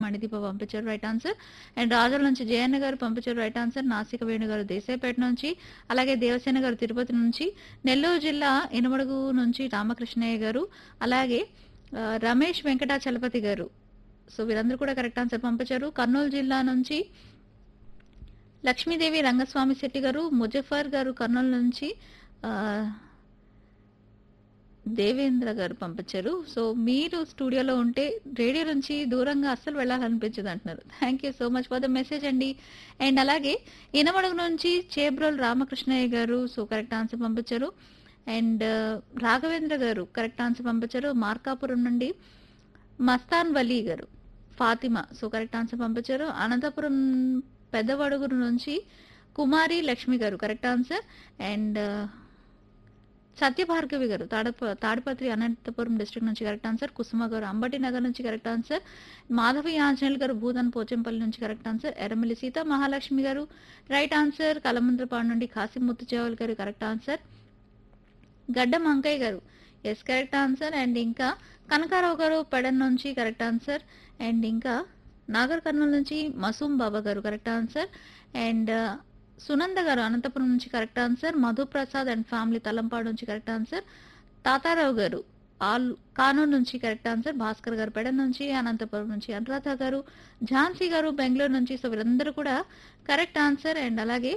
మణిదీప పంపించారు right answer and రాజుల నుంచి జయన్న గారు పంపించారు రైట్ ఆన్సర్ నాసిక వేణు గారు దేశాయపేట నుంచి అలాగే దేవసేన గారు తిరుపతి నుంచి నెల్లూరు జిల్లా ఇనుమడుగు నుంచి రామకృష్ణయ్య గారు అలాగే ఆ, రమేష్ వెంకటాచలపతి గారు సో వీరందరూ కూడా కరెక్ట్ ఆన్సర్ పంపించారు కర్నూలు జిల్లా నుంచి లక్ష్మీదేవి రంగస్వామి శెట్టి గారు ముజఫర్ గారు కర్నూలు నుంచి ఆ, దేవేంద్ర గారు పంపించారు సో మీరు స్టూడియోలో ఉంటే రేడియో నుంచి దూరంగా అస్సలు వెళ్ళాలనిపించదు అంటున్నారు thank you so much for the message అండి అండ్ అలాగే ఇనమడుగు నుంచి చేబ్రోల్ రామకృష్ణయ్య గారు సో కరెక్ట్ ఆన్సర్ పంపించారు అండ్ రాఘవేంద్ర గారు కరెక్ట్ ఆన్సర్ పంపించారు మార్కాపురం నుండి మస్తాన్ వలీ గారు ఫాతిమా సో కరెక్ట్ ఆన్సర్ పంపించారు అనంతపురం పెద్దవడుగురు నుంచి కుమారి లక్ష్మి గారు కరెక్ట్ ఆన్సర్ అండ్ సత్యభార్గవి గారు తాడప తాడిపత్రి అనంతపురం డిస్ట్రిక్ట్ నుంచి కరెక్ట్ ఆన్సర్ కుసుమ గారు అంబటి నగర్ నుంచి కరెక్ట్ ఆన్సర్ మాధవి ఆంజనేయులు గారు భూదన్ పోచంపల్లి నుంచి కరెక్ట్ ఆన్సర్ ఎర్రమిల్లి సీత మహాలక్ష్మి గారు రైట్ ఆన్సర్ కలమంద్రపాడు నుండి కాసిం ముత్తుచేవల్ గారు కరెక్ట్ ఆన్సర్ గడ్డం అంకయ్య గారు ఎస్ కరెక్ట్ ఆన్సర్ అండ్ ఇంకా కనకారావు గారు పెడన్ నుంచి కరెక్ట్ ఆన్సర్ అండ్ ఇంకా నాగర్ కర్నూలు నుంచి మసూమ్ బాబా గారు కరెక్ట్ ఆన్సర్ అండ్ సునంద గారు అనంతపురం నుంచి correct answer Madhuprasad and family Talampadu నుంచి కరెక్ట్ ఆన్సర్ తాతారావు గారు ఆల్ కానూరు నుంచి కరెక్ట్ ఆన్సర్ భాస్కర్ గారు పెడ నుంచి అనంతపురం నుంచి అనురాధ గారు ఝాన్సీ గారు బెంగళూరు నుంచి సో వీరందరూ కూడా కరెక్ట్ ఆన్సర్ అండ్ అలాగే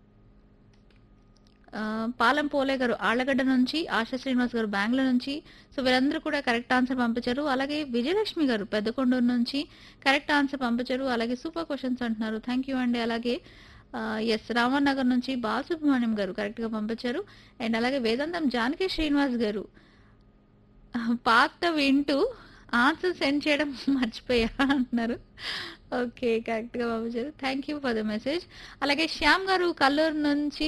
ఆ, పాలెం పోలే గారు ఆళ్లగడ్డ నుంచి ఆశా శ్రీనివాస్ గారు బెంగళూరు నుంచి సో వీరందరూ కూడా కరెక్ట్ ఆన్సర్ పంపించారు అలాగే విజయలక్ష్మి గారు పెద్దకొండూరు నుంచి కరెక్ట్ ఆన్సర్ పంపించారు అలాగే సూపర్ క్వశ్చన్స్ అంటున్నారు థ్యాంక్ యూ అండి అలాగే ఎస్ రామనగర్ నుంచి బాలసుబ్రహ్మణ్యం గారు కరెక్ట్ గా పంపించారు అండ్ అలాగే వేదాంతం జానకి శ్రీనివాస్ గారు ఆ, పాత వింటూ ఆన్సర్ సెండ్ చేయడం మర్చిపోయా అంటున్నారు ఓకే కరెక్ట్ గా పంపించారు thank you for the message అలాగే శ్యామ్ గారు కల్లూరు నుంచి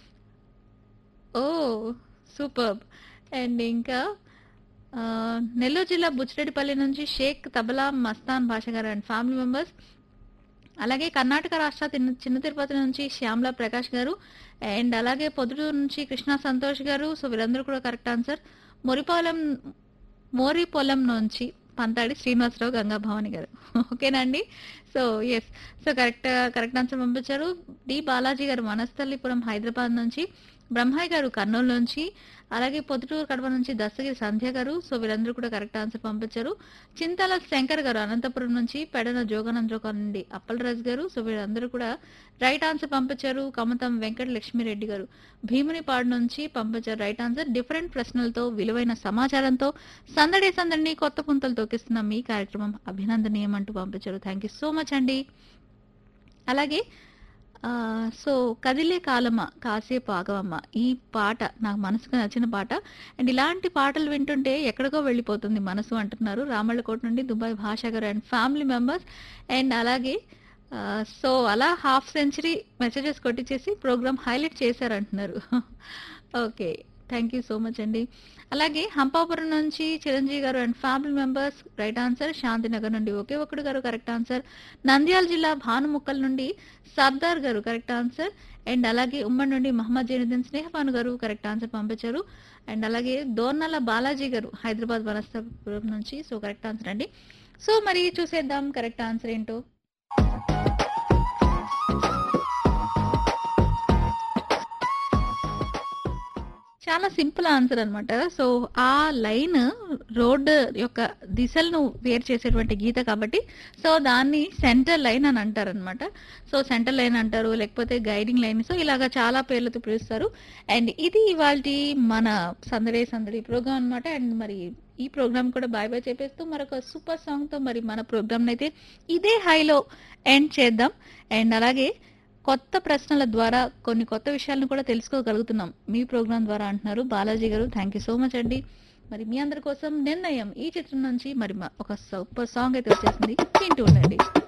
ఓ సూపర్ అండ్ ఇంకా ఆ, నెల్లూరు జిల్లా బుచ్చిరెడ్డిపల్లి నుంచి షేక్ తబలా మస్తాన్ భాష గారు అండ్ ఫ్యామిలీ మెంబర్స్ అలాగే కర్ణాటక రాష్ట్ర తిన్న- చిన్న తిరుపతి నుంచి శ్యామల ప్రకాష్ గారు అండ్ అలాగే పొద్దుటూరు నుంచి కృష్ణ సంతోష్ గారు సో వీరందరూ కూడా కరెక్ట్ ఆన్సర్ మొరిపాలెం మోరిపొలం నుంచి పంతాడి శ్రీనివాసరావు గంగా భవాని గారు ఓకేనండి so yes so correct correct answer పంపించారు డి బాలాజీ గారు వనస్థలిపురం హైదరాబాద్ నుంచి బ్రహ్మయ్య గారు కర్నూలు నుంచి అలాగే పొద్దుటూరు కడప నుంచి దస్తగిరి సంధ్య గారు సో వీరందరూ కూడా కరెక్ట్ ఆన్సర్ పంపించారు చింతల శంకర్ గారు అనంతపురం నుంచి పెడన జోగానంద్రోక నుండి అప్పలరాజు గారు సో వీరందరూ కూడా రైట్ ఆన్సర్ పంపించారు కమతం వెంకట లక్ష్మిరెడ్డి గారు భీమునిపాడు నుంచి పంపించారు రైట్ ఆన్సర్ డిఫరెంట్ ప్రశ్నలతో విలువైన సమాచారంతో సందడి సందడిని కొత్త పుంతలు తొక్కిస్తున్న మీ కార్యక్రమం అభినందనీయం అంటూ పంపించారు థ్యాంక్ యూ సో మచ్ అండి అలాగే ఆ, సో కదిలే కాలమ్మ కాసేపు ఆగవమ్మ ఈ పాట నాకు మనసుకు నచ్చిన పాట అండ్ ఇలాంటి పాటలు వింటుంటే ఎక్కడికో వెళ్ళిపోతుంది మనసు అంటున్నారు రామళ్ళకోట నుండి దుబాయ్ భాష గారు అండ్ ఫ్యామిలీ మెంబర్స్ అండ్ అలాగే ఆ, సో అలా హాఫ్ సెంచరీ మెసేజెస్ కొట్టించేసి ప్రోగ్రామ్ హైలైట్ చేశారంటున్నారు okay thank you so much అండి అలాగే హంపాపురం నుంచి చిరంజీవి గారు and family members right answer Shantinagar నుండి ఒకే ఒక్కడు గారు కరెక్ట్ ఆన్సర్ నంద్యాల జిల్లా భానుముక్కల్ నుండి సర్దార్ గారు కరెక్ట్ ఆన్సర్ అండ్ అలాగే ఉమ్మడి నుండి మహమ్మద్ జైనుద్దీన్ స్నేహపాను గారు కరెక్ట్ ఆన్సర్ పంపించారు అండ్ అలాగే దోర్నల బాలాజీ గారు హైదరాబాద్ వనస్థపురం నుంచి సో కరెక్ట్ ఆన్సర్ అండి సో మరి చూసేద్దాం కరెక్ట్ ఆన్సర్ ఏంటో చాలా సింపుల్ ఆన్సర్ అన్నమాట సో ఆ లైన్ రోడ్ యొక్క దిశలను వేరు చేసేటువంటి గీత కాబట్టి సో దాన్ని సెంటర్ లైన్ అని అంటారు అనమాట సో సెంటర్ లైన్ అంటారు లేకపోతే గైడింగ్ లైన్ సో ఇలాగా చాలా పేర్లతో పిలుస్తారు అండ్ ఇది ఇవాళ మన సందడి సందడి ప్రోగ్రామ్ అన్నమాట అండ్ మరి ఈ ప్రోగ్రామ్ కూడా బాయ్ బాయ్ చెప్పేస్తూ మరొక సూపర్ సాంగ్ తో మరి మన ప్రోగ్రామ్ అయితే ఇదే హైలో ఎండ్ చేద్దాం అండ్ అలాగే కొత్త ప్రశ్నల ద్వారా కొన్ని కొత్త విషయాలను కూడా తెలుసుకోగలుగుతున్నాం మీ ప్రోగ్రాం ద్వారా అంటున్నారు బాలాజీ గారు థ్యాంక్ యూ సో మచ్ అండి మరి మీ అందరి కోసం నిర్ణయం ఈ చిత్రం నుంచి మరి మ- ఒక సూపర్ సాంగ్ అయితే వచ్చేసింది వింటూ ఉండండి